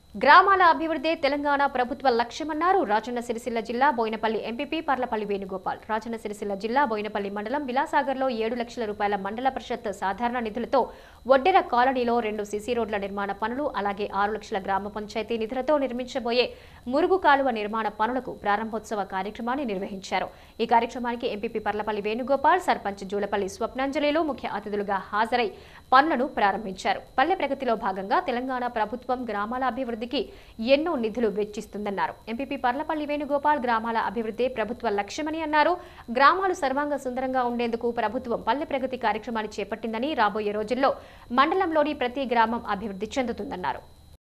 గ్రామాల అభివృద్ధి తెలంగాణ ప్రభుత్వ లక్ష్యమన్నారు రాజన్న సిరిసిల్ల జిల్లా బోయినపల్లి ఎంపీపీ పర్లపల్లి వేణుగోపాల్ రాజన్న సిరిసిల్ల జిల్లా బోయినపల్లి మండలం విలాసాగర్లో ఏడు లక్షల రూపాయల మండల పరిషత్ సాధారణ నిధులతో ఒడ్డెర కాలనీలో రెండు సీసీ రోడ్ల నిర్మాణ పనులు అలాగే ఆరు లక్షల గ్రామ పంచాయతీ నిధులతో నిర్మించబోయే మురుగు కాలువ నిర్మాణ పనులకు ప్రారంభోత్సవ కార్యక్రమాన్ని నిర్వహించారు ఈ కార్యక్రమానికి ఎంపీపీ పర్లపల్లి వేణుగోపాల్ సర్పంచ్ జూలపల్లి స్వప్నాంజలిలు ముఖ్య అతిథులుగా హాజరై పనులను ప్రారంభించారు పల్లె ప్రగతిలో భాగంగా తెలంగాణ ప్రభుత్వం గ్రామాల అభివృద్ధికి ఎన్నో నిధులు వెచ్చిస్తుందన్నారు ఎంపీపీ పర్లపల్లి వేణుగోపాల్ గ్రామాల అభివృద్ధి ప్రభుత్వ లక్ష్యమని అన్నారు గ్రామాలు సర్వాంగ సుందరంగా ఉండేందుకు ప్రభుత్వం పల్లె ప్రగతి కార్యక్రమాన్ని చేపట్టిందని రాబోయే రోజుల్లో మండలంలోని ప్రతి గ్రామం అభివృద్ధి చెందుతుందన్నారు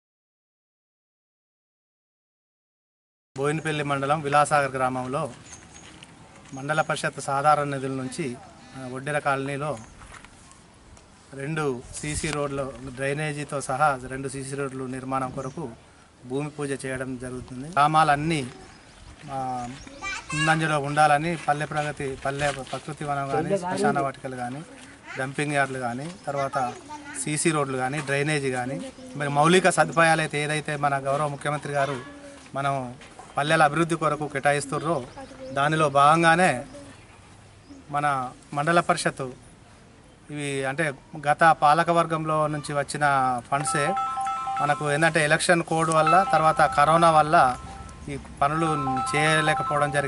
బోయినపల్లి మండలం విలాసాగర్ గ్రామంలో మండల పరిషత్ సాధారణ నిధుల నుంచి ఆ, ఒడ్డెర కాలనీలో రెండు సీసీ రోడ్లు డ్రైనేజీతో సహా రెండు సీసీ రోడ్లు నిర్మాణం కొరకు భూమి పూజ చేయడం జరుగుతుంది గ్రామాలన్నీ ఆ, ముందంజలో ఉండాలని పల్లె ప్రగతి పల్లె ప్రకృతి వనం కానీ శ్మశాన వాటికలు కానీ డంపింగ్ యార్డ్లు కానీ తర్వాత సీసీ రోడ్లు కానీ డ్రైనేజీ కానీ మరి మౌలిక సదుపాయాలు అయితే ఏదైతే మన గౌరవ ముఖ్యమంత్రి గారు మనం పల్లెల అభివృద్ధి కొరకు కేటాయిస్తుర్రో దానిలో భాగంగానే మన మండల పరిషత్తు ఇవి అంటే గత పాలక వర్గంలో నుంచి వచ్చిన ఫండ్సే మనకు ఏంటంటే ఎలక్షన్ కోడ్ వల్ల తర్వాత కరోనా వల్ల ఈ పనులు చేయలేకపోవడం జరిగింది